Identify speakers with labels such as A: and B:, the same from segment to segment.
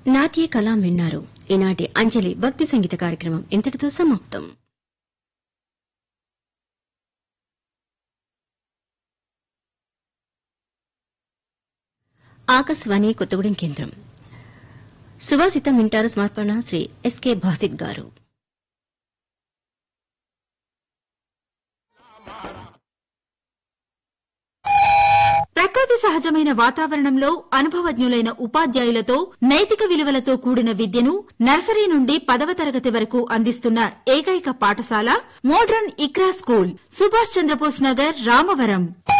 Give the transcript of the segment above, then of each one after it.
A: నాట్య కలాం విన్నారు ఈనాటి అంజలి భక్తి సంగీత కార్యక్రమం ఇంతటితో సమాప్తం ఆకాశవాణి కొత్తగూడెం కేంద్రం సుభాషితం వింటారు సమర్పణ శ్రీ ఎస్కే భాసిత్ గారు
B: ప్రకృతి సహజమైన వాతావరణంలో అనుభవజ్ఞులైన ఉపాధ్యాయులతో నైతిక విలువలతో కూడిన విద్యను నర్సరీ నుండి పదవ తరగతి వరకు అందిస్తున్న ఏకైక పాఠశాల మోడ్రన్ ఇక్రా స్కూల్ సుభాష్ చంద్రబోస్ నగర్ రామవరం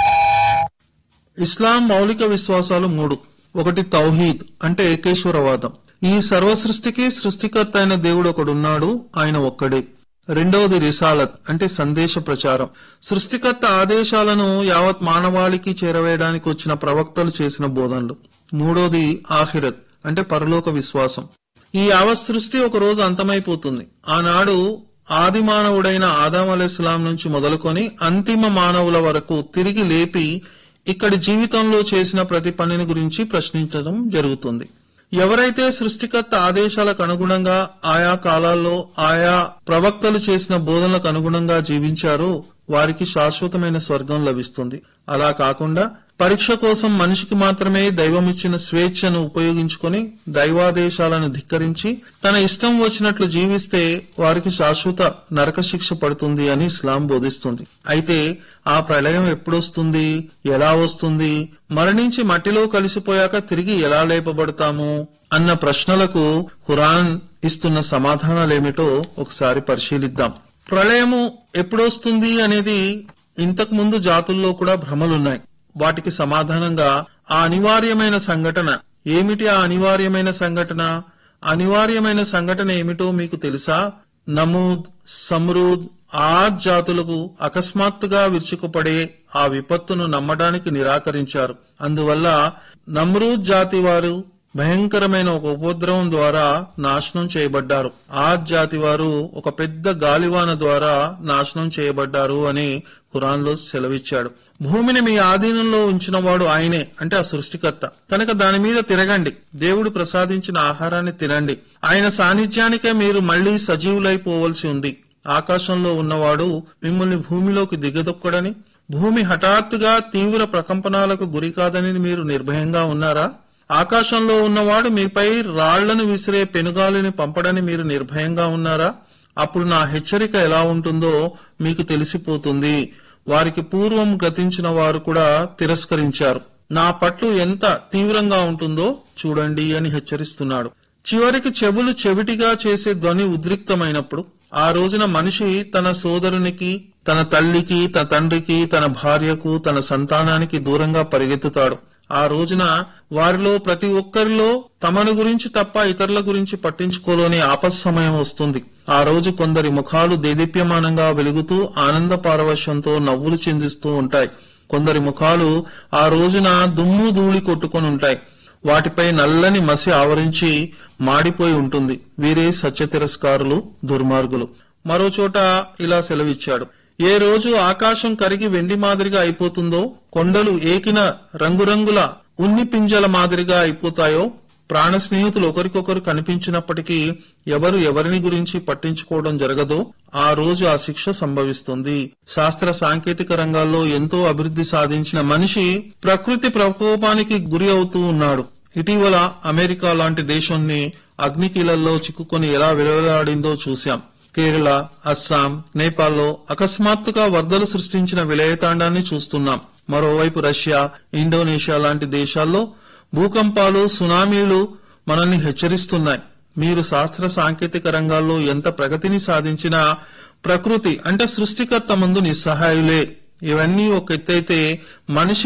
C: ఇస్లాం మౌలిక విశ్వాసాలు మూడు ఒకటి తౌహీద్ అంటే ఏకేశ్వరవాదం ఈ సర్వ సృష్టికి సృష్టికర్త అయిన దేవుడు ఒకడున్నాడు ఆయన ఒక్కడే రెండవది రిసాలత్ అంటే సందేశ ప్రచారం సృష్టికర్త ఆదేశాలను యావత్ మానవాళికి చేరవేయడానికి వచ్చిన ప్రవక్తలు చేసిన బోధనలు మూడోది ఆఖిరత్ అంటే పరలోక విశ్వాసం ఈ యావత్ సృష్టి ఒక రోజు అంతమైపోతుంది ఆనాడు ఆది మానవుడైన ఆదాం అలైస్లాం నుంచి మొదలుకొని అంతిమ మానవుల వరకు తిరిగి లేపి ఇక్కడి జీవితంలో చేసిన ప్రతి పనిని గురించి ప్రశ్నించడం జరుగుతుంది ఎవరైతే సృష్టికర్త ఆదేశాలకు అనుగుణంగా ఆయా కాలాల్లో ఆయా ప్రవక్తలు చేసిన బోధనలకు అనుగుణంగా జీవించారో వారికి శాశ్వతమైన స్వర్గం లభిస్తుంది అలా కాకుండా పరీక్ష కోసం మనిషికి మాత్రమే దైవం ఇచ్చిన స్వేచ్ఛను ఉపయోగించుకొని దైవాదేశాలను ధిక్కరించి తన ఇష్టం వచ్చినట్లు జీవిస్తే వారికి శాశ్వత నరక శిక్ష పడుతుంది అని ఇస్లాం బోధిస్తుంది అయితే ఆ ప్రళయం ఎప్పుడొస్తుంది ఎలా వస్తుంది మరణించి మట్టిలో కలిసిపోయాక తిరిగి ఎలా లేపబడతాము అన్న ప్రశ్నలకు ఖురాన్ ఇస్తున్న సమాధానాలేమిటో ఒకసారి పరిశీలిద్దాం ప్రళయము ఎప్పుడొస్తుంది అనేది ఇంతకు ముందు జాతుల్లో కూడా భ్రమలున్నాయి వాటికి సమాధానంగా ఆ అనివార్యమైన సంఘటన ఏమిటి ఆ అనివార్యమైన సంఘటన అనివార్యమైన సంఘటన ఏమిటో మీకు తెలుసా నమూద్ సమ్రూద్ ఆ జాతులకు అకస్మాత్తుగా విరుచుకుపడే ఆ విపత్తును నమ్మడానికి నిరాకరించారు అందువల్ల నమ్రూద్ జాతి వారు భయంకరమైన ఒక ఉపద్రవం ద్వారా నాశనం చేయబడ్డారు ఆ జాతి వారు ఒక పెద్ద గాలివాన ద్వారా నాశనం చేయబడ్డారు అని ఖురాన్లో సెలవిచ్చాడు భూమిని మీ ఆధీనంలో ఉంచిన వాడు ఆయనే అంటే ఆ సృష్టికర్త కనుక దాని మీద తిరగండి దేవుడు ప్రసాదించిన ఆహారాన్ని తినండి ఆయన సాన్నిధ్యానికే మీరు మళ్లీ సజీవులైపోవలసి ఉంది ఆకాశంలో ఉన్నవాడు మిమ్మల్ని భూమిలోకి దిగదొక్కడని భూమి హఠాత్తుగా తీవ్ర ప్రకంపనాలకు గురి కాదని మీరు నిర్భయంగా ఉన్నారా ఆకాశంలో ఉన్నవాడు మీపై రాళ్లను విసిరే పెనుగాలిని పంపడని మీరు నిర్భయంగా ఉన్నారా అప్పుడు నా హెచ్చరిక ఎలా ఉంటుందో మీకు తెలిసిపోతుంది వారికి పూర్వం గతించిన వారు కూడా తిరస్కరించారు నా పట్ల ఎంత తీవ్రంగా ఉంటుందో చూడండి అని హెచ్చరిస్తున్నాడు చివరికి చెవులు చెవిటిగా చేసే ధ్వని ఉద్రిక్తమైనప్పుడు ఆ రోజున మనిషి తన సోదరునికి తన తల్లికి తన తండ్రికి తన భార్యకు తన సంతానానికి దూరంగా పరిగెత్తుతాడు ఆ రోజున వారిలో ప్రతి ఒక్కరిలో తమను గురించి తప్ప ఇతరుల గురించి పట్టించుకోలేని ఆపస్ సమయం వస్తుంది ఆ రోజు కొందరి ముఖాలు దేదీప్యమానంగా వెలుగుతూ ఆనంద పారవశ్యంతో నవ్వులు చిందిస్తూ ఉంటాయి కొందరి ముఖాలు ఆ రోజున దుమ్ము ధూళి కొట్టుకొని ఉంటాయి వాటిపై నల్లని మసి ఆవరించి మాడిపోయి ఉంటుంది వీరే సత్య తిరస్కారులు దుర్మార్గులు మరో చోట ఇలా సెలవిచ్చాడు ఏ రోజు ఆకాశం కరిగి వెండి మాదిరిగా అయిపోతుందో కొండలు ఏకిన రంగురంగుల ఉన్ని పింజల మాదిరిగా అయిపోతాయో ప్రాణ స్నేహితులు ఒకరికొకరు కనిపించినప్పటికీ ఎవరు ఎవరిని గురించి పట్టించుకోవడం జరగదో ఆ రోజు ఆ శిక్ష సంభవిస్తుంది శాస్త్ర సాంకేతిక రంగాల్లో ఎంతో అభివృద్ధి సాధించిన మనిషి ప్రకృతి ప్రకోపానికి గురి అవుతూ ఉన్నాడు ఇటీవల అమెరికా లాంటి దేశాన్ని అగ్నికీలల్లో చిక్కుకొని ఎలా విలవలాడిందో చూశాం కేరళ అస్సాం నేపాల్లో అకస్మాత్తుగా వరదలు సృష్టించిన విలయతాండాన్ని చూస్తున్నాం మరోవైపు రష్యా ఇండోనేషియా లాంటి దేశాల్లో భూకంపాలు సునామీలు మనల్ని హెచ్చరిస్తున్నాయి మీరు శాస్త్ర సాంకేతిక రంగాల్లో ఎంత ప్రగతిని సాధించినా ప్రకృతి అంటే సృష్టికర్త ముందు నిస్సహాయులే ఇవన్నీ ఒక ఎత్తైతే మనిషి